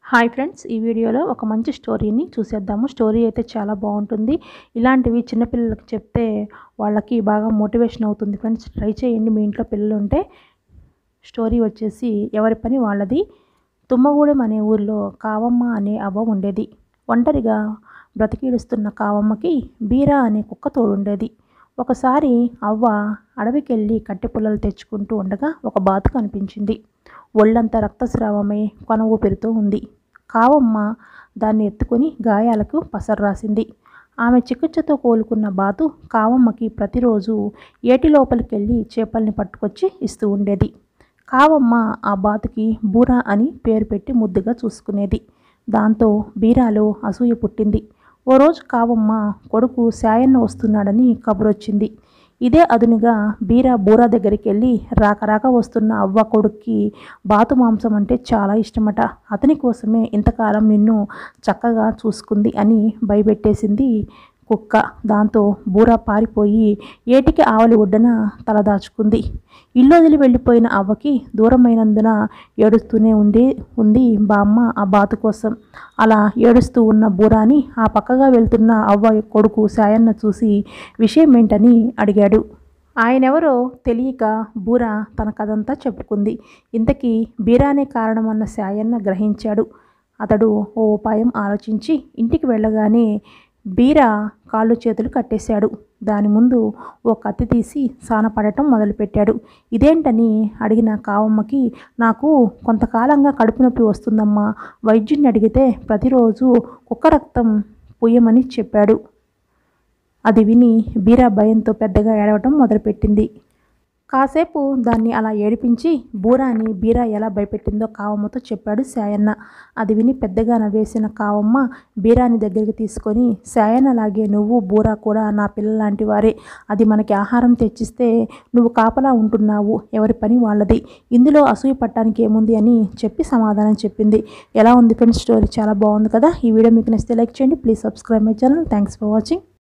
hi friends ఈ వీడియోలో ఒక మంచి స్టోరీని చూసేద్దాము స్టోరీ అయితే చాలా బాగుంటుంది ఇలాంటివి చిన్నపిల్లలకు చెప్తే వాళ్ళకి బాగా మోటివేషన్ అవుతుంది ఫ్రెండ్స్ ట్రై చేయండి మీ ఇంట్లో పిల్లలు ఉంటే స్టోరీ వచ్చేసి ఎవరి పని వాళ్ళది తుమ్మగూడెం అనే ఊరిలో కావమ్మ అనే అవ్వ ఉండేది ఒంటరిగా బ్రతికిడుస్తున్న కావమ్మకి బీరా అనే కుక్క తోడుండేది ఒకసారి అవ్వ అడవికెళ్ళి కట్టె పుల్లలు తెచ్చుకుంటూ ఉండగా ఒక బాతు కనిపించింది ఒళ్ళంతా రక్తస్రావమై కొన ఊపిరితో ఉంది కావమ్మ దాన్ని ఎత్తుకొని గాయాలకు పసరు రాసింది ఆమె చికిత్సతో కోలుకున్న బాతు కావమ్మకి ప్రతిరోజు ఏటి లోపలికెళ్ళి చేపల్ని పట్టుకొచ్చి ఇస్తూ ఉండేది కావమ్మ ఆ బాతుకి బూరా అని పేరు పెట్టి ముద్దుగా చూసుకునేది దాంతో బీరాలో అసూయ పుట్టింది ఓ రోజు కావమ్మ కొడుకు శాయన్న వస్తున్నాడని కబురొచ్చింది ఇదే అదునుగా బీరా బూరా దగ్గరికి వెళ్ళి రాక రాక వస్తున్న అవ్వ కొడుక్కి బాతు మాంసం అంటే చాలా ఇష్టమట అతని కోసమే ఇంతకాలం నిన్ను చక్కగా చూసుకుంది అని భయపెట్టేసింది కుక్క దాంతో బూరా పారిపోయి ఏటికి ఆవలి ఒడ్డున తలదాచుకుంది ఇల్లు వదిలి వెళ్ళిపోయిన అవ్వకి దూరమైనందున ఏడుస్తూనే ఉండి ఉంది బామ్మ ఆ బాతు కోసం అలా ఏడుస్తూ ఉన్న బూరాని ఆ పక్కగా వెళ్తున్న అవ్వ కొడుకు సాయన్న చూసి విషయం ఏంటని అడిగాడు ఆయనెవరో తెలియక బూర తన కథంతా చెప్పుకుంది ఇంతకీ బీరానే కారణమన్న సాయన్న గ్రహించాడు అతడు ఓ ఉపాయం ఆలోచించి ఇంటికి వెళ్ళగానే బీర కాళ్ళు చేతులు కట్టేశాడు దాని ముందు ఓ కత్తి తీసి సానపడటం మొదలుపెట్టాడు ఇదేంటని అడిగిన కావమ్మకి నాకు కొంతకాలంగా కడుపు నొప్పి వస్తుందమ్మా వైద్యుడిని అడిగితే ప్రతిరోజు కుక్క రక్తం పుయ్యమని చెప్పాడు అది విని బీరా భయంతో పెద్దగా ఏడవటం మొదలుపెట్టింది కాసేపు దాన్ని అలా ఏడిపించి బూరాని బీరా ఎలా భయపెట్టిందో కావమ్మతో చెప్పాడు శాయన్న అది విని పెద్దగా నవ్వేసిన కావమ్మ బీరాని దగ్గరికి తీసుకొని శాయన్నలాగే నువ్వు బూరా కూడా నా పిల్లలాంటి వారే అది మనకి ఆహారం తెచ్చిస్తే నువ్వు కాపలా ఉంటున్నావు ఎవరి పని వాళ్ళది ఇందులో అసూయ పట్టడానికి ఏముంది అని చెప్పి సమాధానం చెప్పింది ఎలా ఉంది ఫ్రెండ్స్ స్టోరీ చాలా బాగుంది కదా ఈ వీడియో మీకు నచ్చితే లైక్ చేయండి please subscribe my channel thanks for watching